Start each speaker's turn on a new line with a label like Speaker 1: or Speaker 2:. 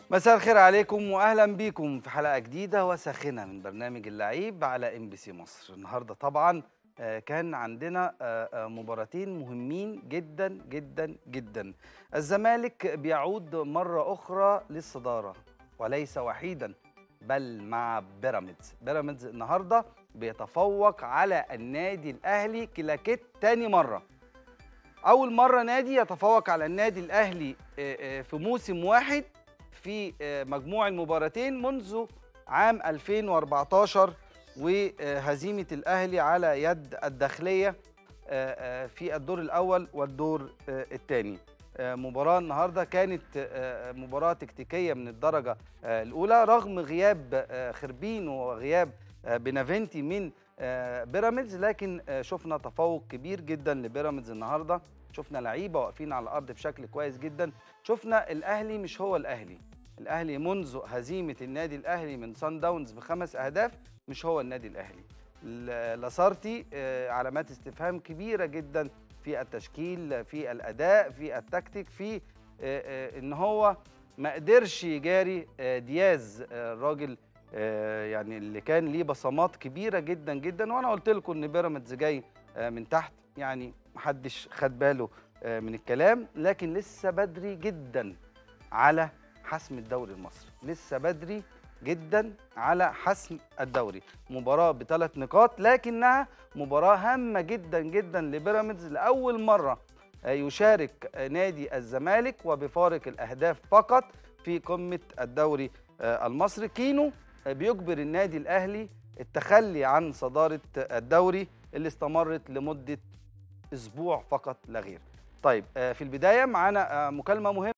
Speaker 1: مساء الخير عليكم واهلا بيكم في حلقه جديده وساخنه من برنامج اللعيب على ام بي سي مصر النهارده طبعا آه، كان عندنا آه، آه، مباراتين مهمين جدا جدا جدا الزمالك بيعود مره اخرى للصداره وليس وحيدا بل مع بيراميدز بيراميدز النهارده بيتفوق على النادي الاهلي كلاكيت تاني مره اول مره نادي يتفوق على النادي الاهلي آه، آه، في موسم واحد في آه، مجموع المباراتين منذ عام 2014 وهزيمه الاهلي على يد الداخليه آه، آه، في الدور الاول والدور الثاني مباراه النهارده كانت آه، مباراه تكتيكيه من الدرجه آه، الاولى رغم غياب آه، خربين وغياب آه، بنافنتي من آه، بيراميدز لكن آه، شفنا تفوق كبير جدا لبيراميدز النهارده شفنا لعيبه واقفين على الارض بشكل كويس جدا شفنا الاهلي مش هو الاهلي الاهلي منذ هزيمه النادي الاهلي من سان داونز بخمس اهداف مش هو النادي الاهلي ل- لاسارتي آه، علامات استفهام كبيره جدا في التشكيل في الاداء في التكتيك في آه، آه، ان هو ما قدرش يجاري آه، دياز آه، الراجل آه، يعني اللي كان ليه بصمات كبيره جدا جدا وانا قلت لكم ان بيراميدز جاي آه، من تحت يعني محدش خد باله آه، من الكلام لكن لسه بدري جدا على حسم الدوري المصري لسه بدري جدا على حسم الدوري مباراة بثلاث نقاط لكنها مباراة هامة جدا جدا لبيراميدز لأول مرة آه، يشارك آه، نادي الزمالك وبفارق الأهداف فقط في قمة الدوري آه، المصري كينو آه، بيجبر النادي الأهلي التخلي عن صدارة الدوري اللي استمرت لمدة أسبوع فقط لا غير طيب آه، في البداية معانا آه، مكالمة مهمة